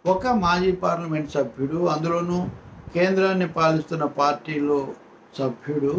ఒక మాజీ పార్లమెంట్ సభ్యుడు అందులోనూ కేంద్రాన్ని పాలిస్తున్న పార్టీలో సభ్యుడు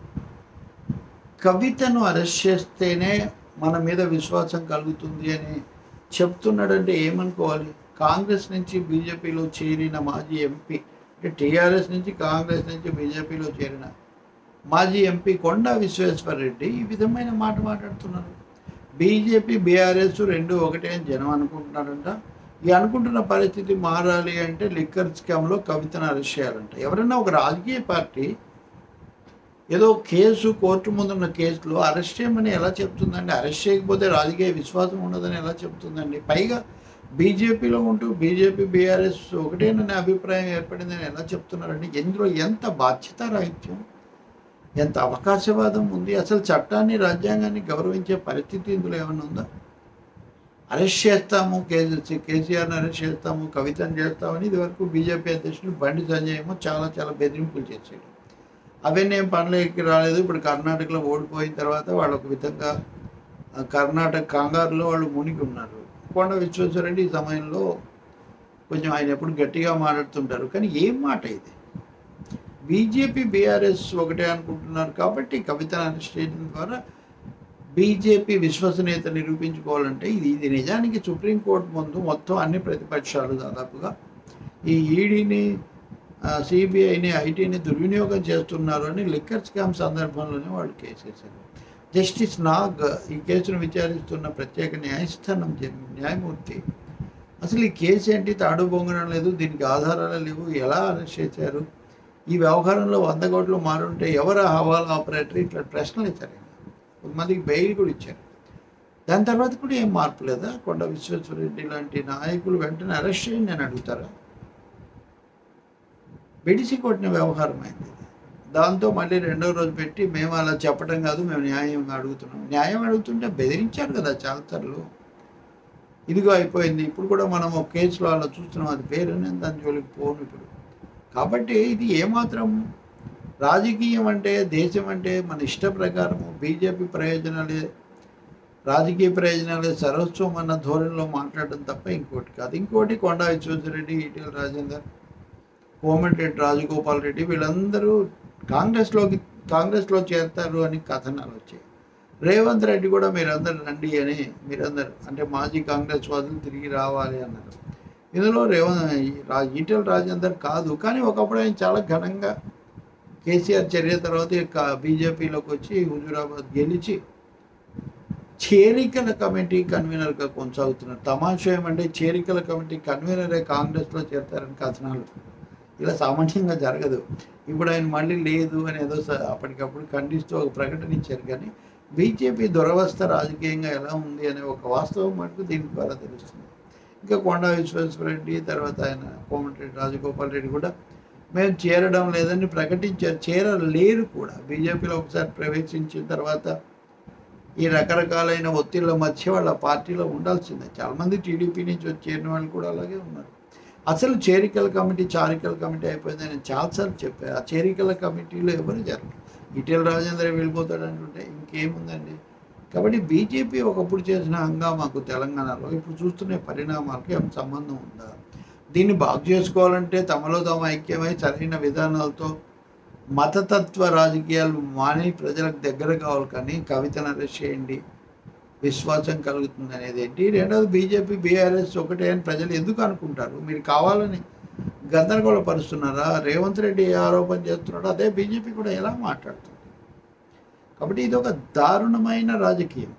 కవితను అరెస్ట్ చేస్తేనే మన మీద విశ్వాసం కలుగుతుంది అని చెప్తున్నాడంటే ఏమనుకోవాలి కాంగ్రెస్ నుంచి బీజేపీలో చేరిన మాజీ ఎంపీ అంటే టీఆర్ఎస్ నుంచి కాంగ్రెస్ నుంచి బీజేపీలో చేరిన మాజీ ఎంపీ కొండా విశ్వేశ్వర రెడ్డి ఈ విధమైన మాట మాట్లాడుతున్నారు బీజేపీ బీఆర్ఎస్ రెండు ఒకటే అని జనం అనుకుంటున్నారంట ఈ అనుకుంటున్న పరిస్థితి మారాలి అంటే లిక్కర్ స్కామ్లో కవితను అరెస్ట్ చేయాలంట ఎవరైనా ఒక రాజకీయ పార్టీ ఏదో కేసు కోర్టు ముందున్న కేసులో అరెస్ట్ చేయమని ఎలా చెప్తుందండి అరెస్ట్ చేయకపోతే రాజకీయ విశ్వాసం ఉండదని ఎలా చెప్తుందండి పైగా బీజేపీలో ఉంటూ బీజేపీ బీఆర్ఎస్ ఒకటేననే అభిప్రాయం ఏర్పడిందని ఎలా చెప్తున్నారండి ఇందులో ఎంత బాధ్యతారాహిత్యం ఎంత అవకాశవాదం ఉంది అసలు చట్టాన్ని రాజ్యాంగాన్ని గౌరవించే పరిస్థితి ఇందులో ఏమైనా ఉందా అరెస్ట్ చేస్తాము కేసీ కేసీఆర్ని అరెస్ట్ చేస్తాము కవితను చేస్తామని ఇదివరకు బీజేపీ అధ్యక్షుడు బండి సంజయ్ ఏమో చాలా చాలా బెదిరింపులు చేశాడు అవన్నీ ఏం పనులకి రాలేదు ఇప్పుడు కర్ణాటకలో ఓడిపోయిన తర్వాత వాళ్ళు ఒక విధంగా ఆ, కర్ణాటక కాంగారులో వాళ్ళు మునిగి ఉన్నారు కొండ విశ్వేశ్వరరెడ్డి ఈ సమయంలో కొంచెం ఆయన ఎప్పుడు గట్టిగా మాట్లాడుతుంటారు కానీ ఏం మాట ఇది బీజేపీ బీఆర్ఎస్ ఒకటే అనుకుంటున్నారు కాబట్టి కవితను అరెస్ట్ చేయడం ద్వారా బీజేపీ విశ్వసనీయత నిరూపించుకోవాలంటే ఇది ఇది నిజానికి సుప్రీంకోర్టు ముందు మొత్తం అన్ని ప్రతిపక్షాలు దాదాపుగా ఈ ఈడీని సిబిఐని ఐటీని దుర్వినియోగం చేస్తున్నారు అని లిక్కర్ స్కామ్ సందర్భంలోనే వాళ్ళు కేసు వేశారు జస్టిస్ నాగ్ ఈ కేసును విచారిస్తున్న ప్రత్యేక న్యాయస్థానం జ- న్యాయమూర్తి అసలు ఈ కేసు ఏంటి తాడు బొంగడం లేదు దీనికి ఆధారాలు లేవు ఎలా అరెస్ట్ చేశారు ఈ వ్యవహారంలో వంద కోట్లు మారుంటే ఎవరు హవాలా ఆపరేటర్ ఇట్లా ప్రశ్నలు ఇచ్చారు ఆయన. కొంతమందికి బెయిల్ కూడా ఇచ్చారు దాని తర్వాత కూడా ఏం మార్పు లేదా కొండ విశ్వేశ్వరరెడ్డి లాంటి నాయకులు వెంటనే అరెస్ట్ చేయండి అని అడుగుతారా బెడిసి కొట్టిన వ్యవహారం అయింది ఇది. దాంతో మళ్ళీ రెండో రోజు పెట్టి మేము అలా చెప్పడం కాదు మేము న్యాయం అడుగుతున్నాం న్యాయం అడుగుతుంటే బెదిరించారు కదా చాలాసార్లు ఇదిగో అయిపోయింది ఇప్పుడు కూడా మనం ఒక కేసులో అలా చూస్తున్నాం అది పేరు నేను దాని జోలికి పోను ఇప్పుడు కాబట్టి ఇది ఏమాత్రం రాజకీయం అంటే దేశం అంటే మన ఇష్ట ప్రకారము బీజేపీ ప్రయోజనాలే రాజకీయ ప్రయోజనాలే సర్వస్వం అన్న ధోరణిలో మాట్లాడడం తప్ప ఇంకోటి కాదు ఇంకోటి కొండా విశ్వేశ్వరరెడ్డి ఈటెల రాజేందర్ కోమటిరెడ్డి రాజగోపాల్ రెడ్డి వీళ్ళందరూ కాంగ్రెస్లోకి కాంగ్రెస్లో చేరతారు అని కథనాలు వచ్చాయి రేవంత్ రెడ్డి కూడా మీరందరూ రండి అని మీరందరూ అంటే మాజీ కాంగ్రెస్ వాదులు తిరిగి రావాలి అన్నారు ఇందులో రేవంత్ రా ఈటెల రాజేందర్ కాదు కానీ ఒకప్పుడు ఆయన చాలా ఘనంగా కేసీఆర్ చర్య తర్వాత ఇక బీజేపీలోకి వచ్చి హుజూరాబాద్ గెలిచి చేరికల కమిటీ కన్వీనర్గా కొనసాగుతున్నారు తమాషా ఏమంటే చేరికల కమిటీ కన్వీనరే కాంగ్రెస్లో చేరతారని కథనాలు ఇలా సామాన్యంగా జరగదు ఇప్పుడు ఆయన మళ్ళీ లేదు అని ఏదో స- అప్పటికప్పుడు ఖండిస్తూ ఒక ప్రకటన ఇచ్చారు కానీ బీజేపీ దురవస్థ రాజకీయంగా ఎలా ఉంది అనే ఒక వాస్తవం మటుకు దీని ద్వారా తెలుస్తుంది ఇంకా కొండా విశ్వేశ్వరరెడ్డి తర్వాత ఆయన కోమటిరెడ్డి రాజగోపాల్ రెడ్డి కూడా మేము చేరడం లేదని ప్రకటించారు చేరలేరు కూడా బీజేపీలో ఒకసారి ప్రవేశించిన తర్వాత ఈ రకరకాలైన ఒత్తిళ్ల మధ్య వాళ్ళ పార్టీలో ఉండాల్సిందే చాలామంది టీడీపీ నుంచి వచ్చి చేరిన వాళ్ళు కూడా అలాగే ఉన్నారు అసలు చేరికల కమిటీ చారికల కమిటీ అయిపోయింది నేను చాలాసార్లు చెప్పాను ఆ చేరికల కమిటీలో ఎవరు జరగరు ఈటెల రాజేంద్ర వెళ్ళిపోతాడు అంటుంటే ఇంకేముందండి కాబట్టి బీజేపీ ఒకప్పుడు చేసిన హంగామాకు తెలంగాణలో ఇప్పుడు చూస్తున్న పరిణామాలకు ఏం సంబంధం ఉందా దీన్ని బాగు చేసుకోవాలంటే తమలో తాము ఐక్యమై సరైన విధానాలతో మతతత్వ రాజకీయాలు మాని ప్రజలకు దగ్గర కావాలి కానీ కవితను అరెస్ట్ చేయండి విశ్వాసం కలుగుతుంది అనేది ఏంటి రెండవది బీజేపీ బీఆర్ఎస్ ఒకటే అని ప్రజలు ఎందుకు అనుకుంటారు మీరు కావాలని గందరగోళపరుస్తున్నారా రేవంత్ రెడ్డి ఏ ఆరోపణ చేస్తున్నాడో అదే బీజేపీ కూడా ఎలా మాట్లాడుతుంది కాబట్టి ఇది ఒక దారుణమైన రాజకీయం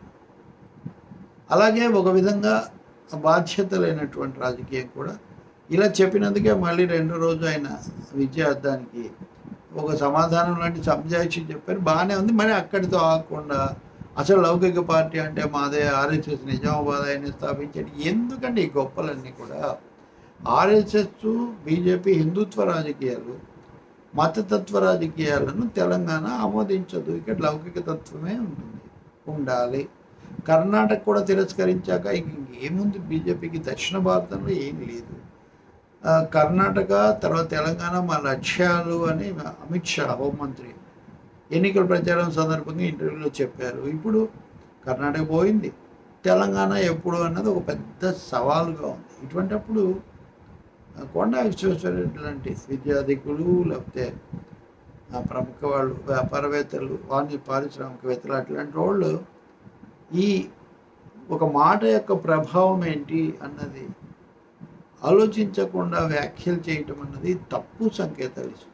అలాగే ఒక విధంగా బాధ్యత లేనటువంటి రాజకీయం కూడా ఇలా చెప్పినందుకే మళ్ళీ రెండో రోజు ఆయన విజయార్థానికి ఒక సమాధానం లాంటి సంజాయిషి చెప్పారు బాగానే ఉంది మరి అక్కడితో ఆగకుండా అసలు లౌకిక పార్టీ అంటే మాదే ఆర్ఎస్ఎస్ నిజామాబాద్ ఆయన స్థాపించాడు ఎందుకంటే ఈ గొప్పలన్నీ కూడా ఆర్ఎస్ఎస్ బీజేపీ హిందుత్వ రాజకీయాలు మతతత్వ రాజకీయాలను తెలంగాణ ఆమోదించదు ఇక్కడ లౌకిక తత్వమే ఉంటుంది ఉండాలి కర్ణాటక కూడా తిరస్కరించాక ఇంక ఇంకేముంది బీజేపీకి దక్షిణ భారతంలో ఏం లేదు ఆ, కర్ణాటక తర్వాత తెలంగాణ మా లక్ష్యాలు అని అమిత్ షా హోంమంత్రి ఎన్నికల ప్రచారం సందర్భంగా ఇంటర్వ్యూలో చెప్పారు ఇప్పుడు కర్ణాటక పోయింది తెలంగాణ ఎప్పుడు అన్నది ఒక పెద్ద సవాలుగా ఉంది ఇటువంటప్పుడు కొండా విశ్వేశ్వరరెడ్డి లాంటి విద్యాధికులు లేకపోతే ఆ ప్రముఖ వాళ్ళు వ్యాపారవేత్తలు వాణి పారిశ్రామికవేత్తలు అట్లాంటి వాళ్ళు ఈ ఒక మాట యొక్క ప్రభావం ఏంటి అన్నది ఆలోచించకుండా వ్యాఖ్యలు చేయటం అన్నది తప్పు సంకేతాలు ఇస్తుంది